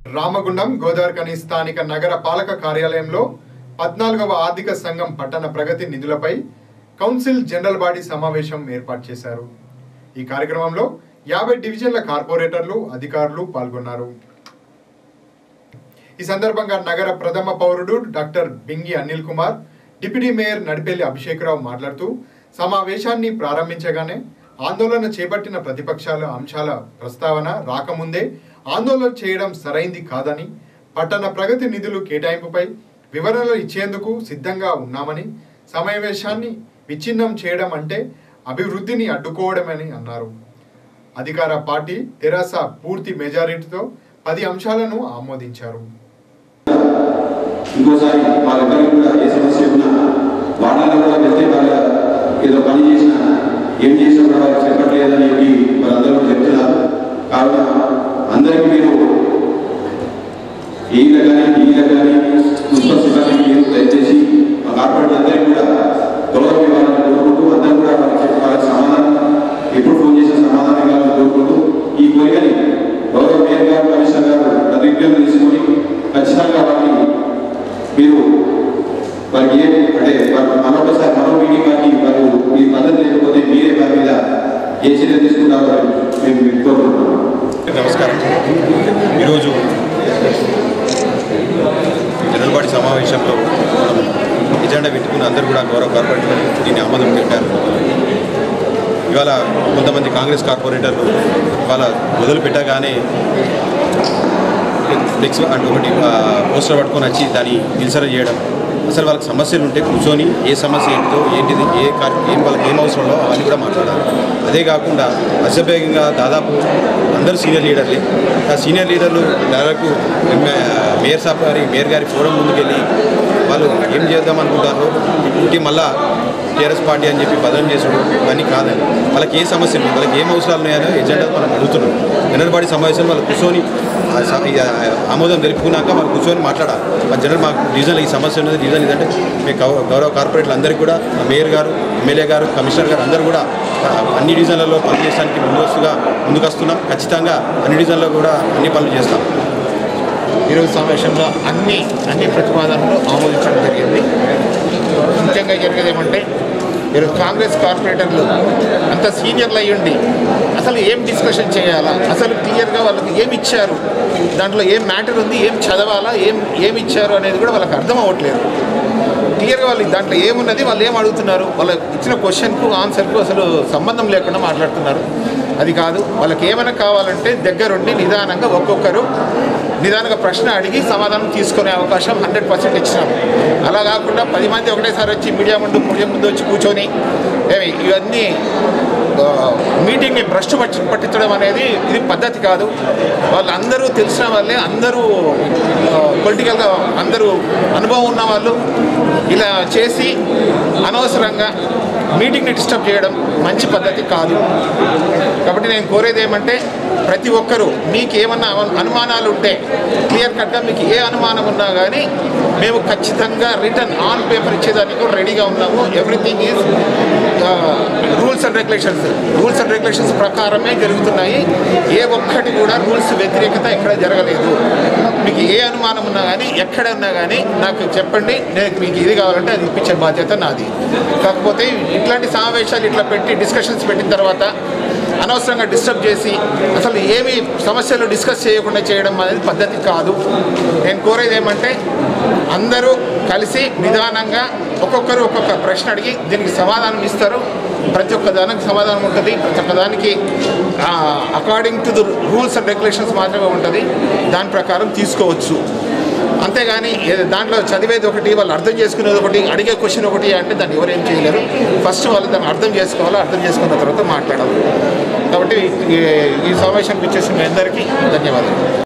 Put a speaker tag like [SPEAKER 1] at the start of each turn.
[SPEAKER 1] రామగుండం గోదావరికని స్థానిక నగర పాలక కార్యాలయంలో పద్నాలుగవ ఆర్థిక సంఘం పట్టణ ప్రగతి నిధులపై కౌన్సిల్ జనరల్ బాడీ సమావేశం ఏర్పాటు చేశారు ఈ కార్యక్రమంలో యాభై డివిజన్ల కార్పొరేటర్లు అధికారులు పాల్గొన్నారు ఈ సందర్భంగా నగర ప్రథమ పౌరుడు doctor Bingi Anil Kumar deputy mayor Nadipelli Abhishek Rao మాట్లాడుతూ సమావేశాన్ని ప్రారంభించగానే ఆందోళన చేపట్టిన ప్రతిపక్షాల అంశాల ప్రస్తావన రాకముందే ఆందోళన చేయడం సరైంది కాదని పట్టణ ప్రగతి నిధులు కేటాయింపుపై వివరణలు ఇచ్చేందుకు సిద్ధంగా ఉన్నామని సమావేశాన్ని విచ్ఛిన్నం చేయడం అంటే అభివృద్ధిని అడ్డుకోవడమని అన్నారు అధికార పార్టీ తెరాస పూర్తి మెజారిటీతో పది అంశాలను ఆమోదించారు
[SPEAKER 2] ఇంకోసారి వాళ్ళెవరికి కూడా ఏ సమస్య ఉన్నా వాళ్ళని కూడా వెళ్తే వాళ్ళ ఏదో పని చేసినా ఏం చేసినా కూడా వాళ్ళకి చెప్పట్లేదని చెప్పి వాళ్ళందరూ కూడా చెప్తున్నారు కావున అందరికీ మీరు ఈల కానీ ఈల కానీ మున్సిపల్ సిబ్బందికి మీరు దయచేసి మా కార్పొరేట్ అందరికీ కూడా గౌరవం ఇవ్వాలని కోరుకుంటూ అందరూ కూడా వాళ్ళకి చెప్పి వాళ్ళకి సమాధానం ఎప్పుడు ఫోన్ చేసిన సమాధానం ఇవ్వాలని కోరుకుంటూ ఈ కోరికని గౌరవ మేయర్ గారు కమిషనర్ గారు ప్రతిజ్ఞలు తీసుకొని ఖచ్చితంగా వాటిని మీరు వారికి ఏ అంటే వారు మరొకసారి మరో మీటింగ్ వారికి వారు మీ పద్ధతి లేకపోతే మీరే వారి మీద ఏ చర్య తీసుకుంటారో మేము మీకు కోరుకుంటున్నాం
[SPEAKER 3] నమస్కారం ఈరోజు జనరల్ బాడీ సమావేశంలో మనం ఎజెండా పెట్టుకుని అందరూ కూడా గౌరవ కార్పొరేటర్లు దీన్ని ఆమోదం పెట్టారు ఇవాళ కొంతమంది కాంగ్రెస్ కార్పొరేటర్లు ఇవాళ మొదలు పెట్టగానే ఫ్లెక్స్ అంటే ఒకటి ఆ, పోస్టర్ పట్టుకొని వచ్చి దాన్ని నిల్సర చేయడం అసలు వాళ్ళకి సమస్యలు ఉంటే కూర్చొని ఏ సమస్య ఏంటిదో ఏంటిది ఏ కార్ ఏం వాళ్ళకి ఏం అవసరంలో అవన్నీ కూడా మాట్లాడాలి అదే కాకుండా అసభ్యంగా దాదాపు అందరూ సీనియర్ లీడర్లే ఆ సీనియర్ లీడర్లు డైరెక్ట్ మేయర్ సాబ్ గారి మేయర్ గారి ఫోరం ముందుకెళ్ళి వాళ్ళు ఏం చేద్దాం అనుకుంటారో పుట్టి మళ్ళా టీఆర్ఎస్ పార్టీ అని చెప్పి బదనం చేసుడు ఇవన్నీ కాదండి వాళ్ళకి ఏ సమస్యలు ఉన్నాయి వాళ్ళకి ఏం అవసరాలు ఉన్నాయో ఎజెండా మనం అడుగుతున్నాం జనరల్ బాడీ సమావేశం వాళ్ళు కూర్చొని ఆ స- ఈ ఆ- ఆమోదం తెలుపుకున్నాక వాళ్ళు కూర్చొని మాట్లాడాలి మా జనరల్ మాకు డివిజన్లో ఈ సమస్య ఉన్నది డివిజన్ ఇదంటే మీ గౌ- గౌరవ కార్పొరేట్లు అందరికీ కూడా మా మేయర్ గారు ఎమ్మెల్యే గారు కమిషనర్ గారు అందరూ కూడా ఆ, అన్ని డివిజన్లలో పనిచేయడానికి ముందస్తుగా ముందుకు వస్తున్నాం ఖచ్చితంగా అన్ని డివిజన్లో కూడా అన్ని పనులు చేస్తాం
[SPEAKER 4] ఈరోజు సమావేశంలో అన్ని అన్ని ప్రతిపాదనలు ఆమోదించడం జరిగింది ముఖ్యంగా జరిగేది ఏమంటే ఈరోజు కాంగ్రెస్ కార్పొరేటర్లు అంత సీనియర్లు అయ్యండి అసలు ఏం డిస్కషన్ చేయాలా అసలు క్లియర్గా వాళ్ళకి ఏమి ఇచ్చారు దాంట్లో ఏం మ్యాటర్ ఉంది ఏం చదవాలా ఏం ఏమి ఇచ్చారు అనేది కూడా వాళ్ళకి అర్థం అవ్వట్లేదు క్లియర్గా వాళ్ళకి దాంట్లో ఏమున్నది వాళ్ళు ఏం అడుగుతున్నారు వాళ్ళ ఇచ్చిన క్వశ్చన్కు ఆన్సర్కు అసలు సంబంధం లేకుండా మాట్లాడుతున్నారు అది కాదు వాళ్ళకి ఏమైనా కావాలంటే దగ్గరుండి నిదానంగా ఒక్కొక్కరు నిదానంగా ప్రశ్న అడిగి సమాధానం తీసుకునే అవకాశం హండ్రెడ్ పర్సెంట్ ఇచ్చినాం అలా కాకుండా పది మంది ఒకటేసారి వచ్చి మీడియా ముందు మీడియా ముందు వచ్చి కూర్చొని ఏమి ఇవన్నీ ఆ, మీటింగ్ని భ్రష్టు పట్టి పట్టించడం అనేది ఇది పద్ధతి కాదు వాళ్ళందరూ తెలిసిన వాళ్ళే అందరూ పొలిటికల్గా అందరూ అనుభవం ఉన్న వాళ్ళు ఇలా చేసి అనవసరంగా మీటింగ్ని డిస్టర్బ్ చేయడం మంచి పద్ధతి కాదు కాబట్టి నేను కోరేది ఏమంటే ప్రతి ఒక్కరూ మీకు ఏమన్నా అను- అనుమానాలు ఉంటే క్లియర్ కట్గా మీకు ఏ అనుమానం ఉన్నా కానీ మేము ఖచ్చితంగా రిటర్న్ ఆన్ పేపర్ ఇచ్చేదానికి కూడా రెడీగా ఉన్నాము everything is rules and regulations rules and regulations ప్రకారమే జరుగుతున్నాయి ఏ ఒక్కటి కూడా రూల్స్ వ్యతిరేకత ఎక్కడ జరగలేదు మీకు ఏ అనుమానం ఉన్నా కానీ ఎక్కడ ఉన్నా కానీ నాకు చెప్పండి నేను మీకు ఇది కావాలంటే అది ఇప్పించే బాధ్యత నాది కాకపోతే ఇట్లాంటి సమావేశాలు ఇట్లా పెట్టి డిస్కషన్స్ పెట్టిన తర్వాత అనవసరంగా డిస్టర్బ్ చేసి అసలు ఏమి సమస్యలు డిస్కస్ చేయకుండా చేయడం అనేది పద్ధతి కాదు నేను కోరేది ఏమంటే అందరూ కలిసి నిదానంగా ఒక్కొక్కరు ఒక్కొక్క ప్రశ్న అడిగి దీనికి సమాధానం ఇస్తారు ప్రతి ఒక్క దానికి సమాధానం ఉంటుంది ప్రతి ఒక్క దానికి according to the rules and regulations మాత్రమే ఉంటుంది దాని ప్రకారం తీసుకోవచ్చు అంతేగాని ఏ- దాంట్లో చదివేది ఒకటి వాళ్ళు అర్థం చేసుకునేది ఒకటి అడిగే క్వశ్చన్ ఒకటి అంటే దాన్ని ఎవరు ఏం చేయలేరు ఫస్ట్ వాళ్ళు దాన్ని అర్థం చేసుకోవాలి అర్థం చేసుకున్న తర్వాత మాట్లాడాలి కాబట్టి ఈ- ఈ సమావేశానికి వచ్చేసి మీ అందరికీ ధన్యవాదాలు